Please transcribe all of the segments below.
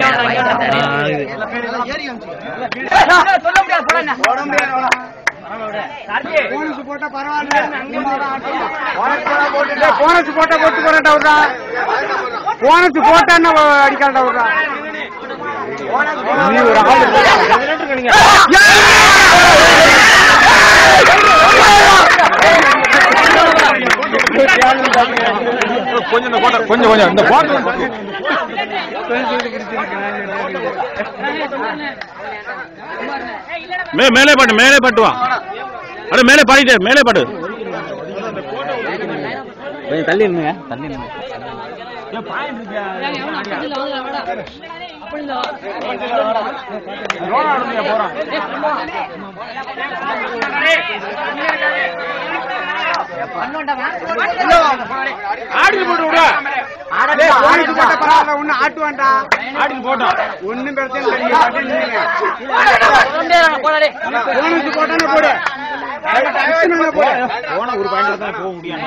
Bonus போட்டா பரவாயில்ல bonus போட்டா போட்டு போறேன்டா விட்றா போனஸ் போட்டா என்ன அடிக்காண்டா விட்றா நீ ஒரு ஆளு கொஞ்சம் இந்த போட்டோ கொஞ்சம் கொஞ்சம் இந்த போட்டோ மே மேலே பாட்டு மேலே பாட்டு வா அட மேலே பாடிட்டே மேலே பாட்டு கொஞ்சம் தள்ளி இருந்துங்க தள்ளி இருந்துங்க ஆடிக்கு போட்டு விட போனஸ் போட்டா பரவாயில்ல ஒண்ணு ஆட்டுவான்டா ஆடிக்கு போட்டோம் ஒண்ணும் பிரச்சனை இல்லை நீங்க பாட்டுக்கு நில்லுங்க. போனஸ் போட்டானே போடு பிரச்சனை போடு போன ஒரு பாயிண்ட் தான் போக முடியும்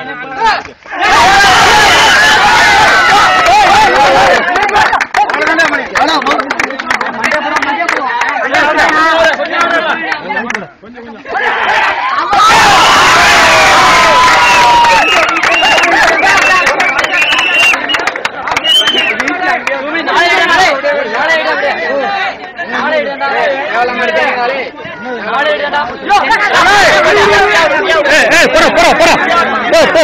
ஏய் ஏய் போடா போடா போடா போ போ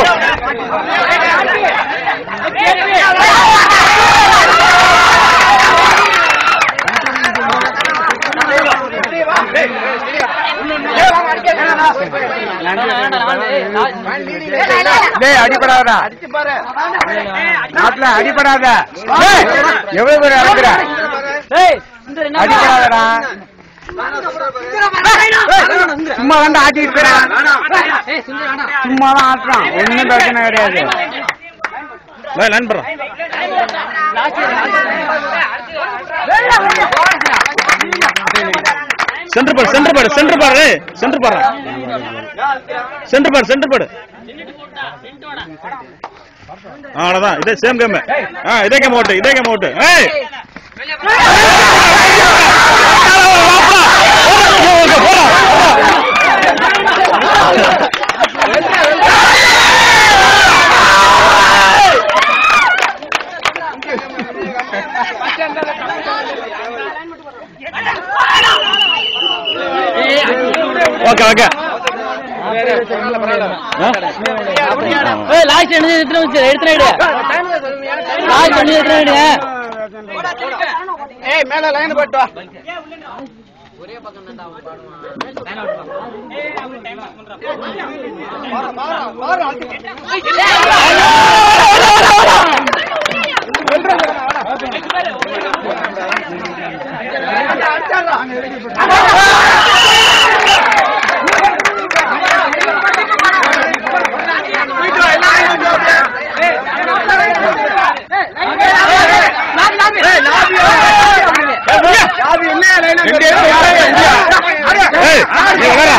டேய் அடிபடாதடா நாட்டுல அடிபடாத டேய், எவ்வளவு பேர் இறக்குற அடிபடாதடா சும்மா வந்து ஆட்டிட்டு இருக்கிறான் சும்மா தான் ஆட்டுறான் ஒண்ணும் பிரச்சனை கிடையாது லைன் லைன் போடுறோம் சென்டர் பாடு சென்டர் பாடு சென்டர் பாடு சென்டர் பாடு சென்டர் பாடு சென்டர் பாடு ஆ, அவ்வளவுதான் இதே சேம் கேம் ஆ இதே கேம் ஓட்டு இதே கேம் ஓட்டு ஏய் ஓகே ஓகே லாஸ்ட் எழுதி எடுத்துட்டு வந்து எடுத்துட்டு லாஸ்ட் எழுதி எடுத்துட்டு ஏய் மேல லைன் போட்டு வா ஏய் நீ வாடா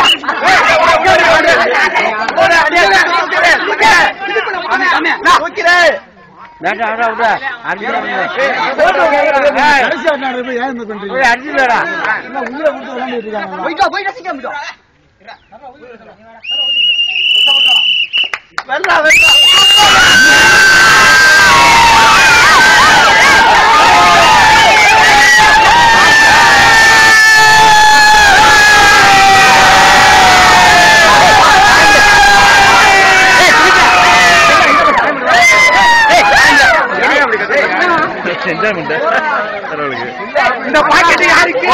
என்ஜாய்மெண்ட் பரவாயில்ல இந்த பாக்கெட் யாருக்கு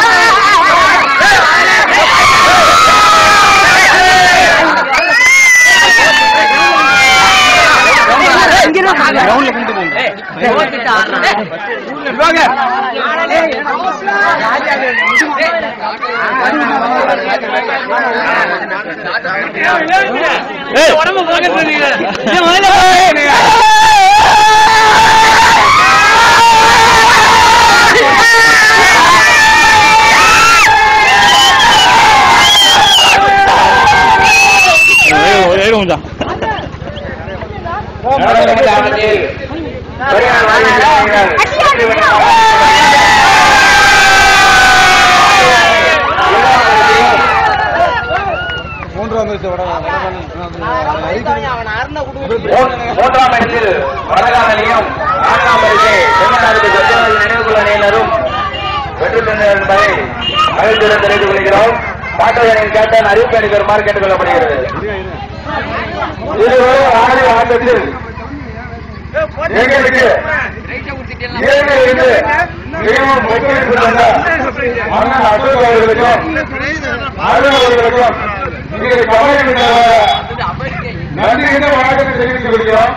ஏய் உடம்பு போக ஏய் ஏய் கொஞ்சம் அடியா பெறுகின்றனர் என்பதை மகிழ்ச்சியுடன் தெரிவித்துக் கொள்கிறோம் மாட்டுவரின் கேப்டன் அறிவிப்பு அளிக்குமாறு கேட்டுக் கொள்ளப்படுகிறது இதுவரை ஆடி ஆட்டத்தில் எங்களுக்கு ஏழு இருந்து மிகவும் ஒத்துழைப்பு தந்த அண்ணன் அசோக் அவர்களுக்கும் அருண் அவர்களுக்கும் இங்கே கவலை நன்றி என்ற வணக்கத்தை தெரிவித்துக் கொள்கிறோம்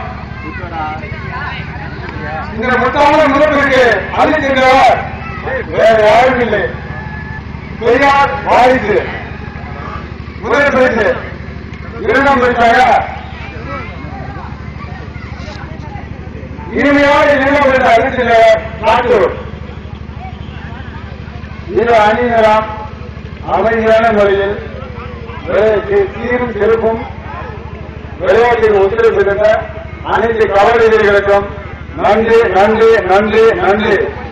இந்த முத்தான முதல்வருக்கு அளிக்கின்றவர் வேறு யாரும் இல்லை பெரியார் வாரிசு முதல் பரிசு இரண்டாம் பரிசாக இனிமையாக நிலம் என்ற அறிவித்தவர் நாட்டூர் இது அணியினராம் அமைதியான முறையில் விளையாட்டு சீரும் செருப்பும் விளையாட்டில் ஒத்துழைப்பு தந்த அனைத்து கவலை வீரர்களுக்கும் நன்றி நன்றி நன்றி நன்றி